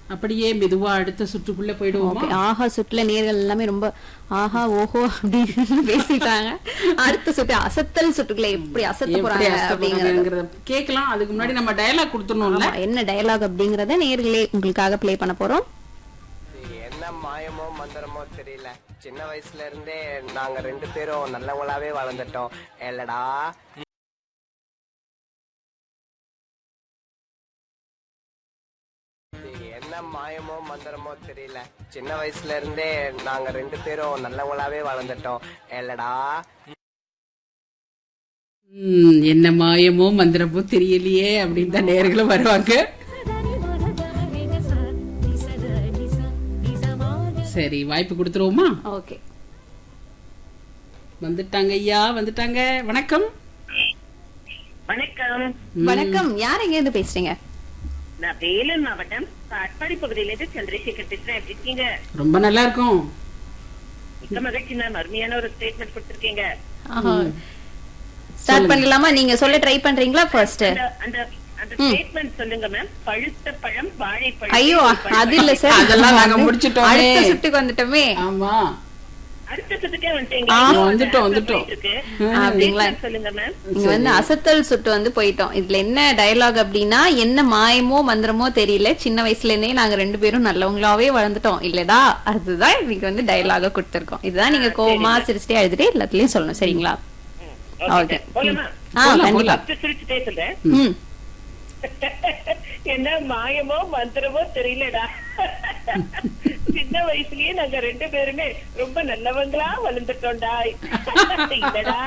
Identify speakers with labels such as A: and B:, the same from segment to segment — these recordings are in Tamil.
A: அப்படியே மெதுவா அடுத்த சுற்றுக்குள்ள போயிடுவோமா
B: ஓகே ஆஹா சுற்றுல நேர்கள் எல்லாமே ரொம்ப ஆஹா ஓஹோ அப்படின்னு பேசிட்டாங்க அடுத்த சுற்று அசத்தல் சுற்றுகளை எப்படி அசத்த
A: எப்படி
B: போறாங்க அப்படிங்கறது
A: அசத்தப்படுறாங்கங்கிறத கேட்கலாம் அதுக்கு முன்னாடி நம்ம டயலாக் கொடுத்துடணும்ல
B: ஆமா, என்ன டயலாக் அப்படிங்கறத நேர்களே உங்களுக்காக ப்ளே பண்ண போறோம்
C: இது என்ன மாயமோ மந்திரமோ தெரியல சின்ன வயசுல இருந்தே நாங்க ரெண்டு பேரும் நல்லவங்களாவே வளர்ந்துட்டோம் இல்லடா இது என்ன மாயமோ மந்திரமோ தெரியல சின்ன வயசுல இருந்தே நாங்க ரெண்டு பேரும் நல்லவங்களாவே வளர்ந்துட்டோம் இல்லடா
A: ம், என்ன மாயமோ மந்திரமோ தெரியலையே அப்படின்னு தான் நேர்களும் வருவாங்க சரி வாய்ப்பு கொடுத்துருவோமா
B: ஓகே
A: வந்துட்டாங்க ஐயா வந்துட்டாங்க வணக்கம்
D: வணக்கம்
B: வணக்கம் யார் எங்க இருந்து பேசுறீங்க
D: நான் வேலூர் மாவட்டம் காட்பாடி பகுதியிலிருந்து சந்திரசேகர் பேசுறேன் எப்படி இருக்கீங்க
A: ரொம்ப நல்லா இருக்கும்
D: மிக்க மகிழ்ச்சி மேம் அருமையான ஒரு ஸ்டேட்மெண்ட் கொடுத்திருக்கீங்க
B: ஸ்டார்ட் பண்ணலாமா நீங்க சொல்ல ட்ரை பண்றீங்களா ஃபர்ஸ்ட்
D: அந்த- அந்த அந்த ஸ்டேட்மெண்ட் சொல்லுங்க மேம் பழுத்த பழம் வாழைப்பழம்
B: ஐயோ அது இல்ல சார்
A: அதெல்லாம் நாங்க முடிச்சிட்டோமே.
B: அடுத்த சுட்டுக்கு வந்துட்டோமே
A: ஆமா
D: அடுத்த சுத்துக்கே வந்துட்டீங்க
B: ஆ,
D: இன்னும்
A: வந்துட்டோம்,
D: அந்த
A: வந்துட்டோம்.
D: போயிட்டு இருக்கு.
B: அப்படிங்களா?
D: statement சொல்லுங்க மேம்
B: இங்க வந்து அசத்தல் சுட்டு வந்து போயிட்டோம் இதுல என்ன டயலாக் அப்படின்னா என்ன மாயமோ மந்திரமோ தெரியல சின்ன வயசுல இருந்தே நாங்க ரெண்டு பேரும் நல்லவங்களாவே வளர்ந்துட்டோம் இல்லடா அதுதான் இன்னைக்கு வந்து டயலாக கொடுத்திருக்கோம் இதுதான் நீங்க கோவமா சிரிச்சுட்டே எழுதிட்டு எல்லாத்துலயும் சொல்லணும் சரிங்களா
D: ஓகே
B: ஓகே
D: போலாமா
B: ஆ கண்டிப்பா
D: ஃபர்ஸ்ட் சிரிச்சுட்டே சொல்றேன்
B: ம்
D: என்ன மாயமோ மந்திரமோ தெரியலடா சின்ன வயசுலயே நாங்க ரெண்டு பேருமே ரொம்ப நல்லவங்களா வளர்ந்துட்டோம்டா இல்லடா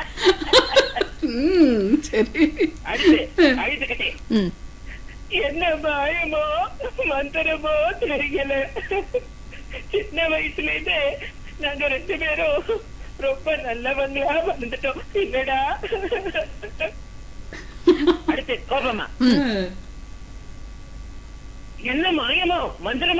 A: ம், சரி
D: அழுது அழுதுகிட்டே
B: ம்
D: என்ன மாயமோ மந்திரமோ தெரியல சின்ன வயசுல இருந்து நாங்க ரெண்டு பேரும் ரொம்ப நல்லவங்களா வளர்ந்துட்டோம் இல்லடா அடுத்து கோபமா
A: ம்.
D: என்ன மாயமோ மந்திரமோ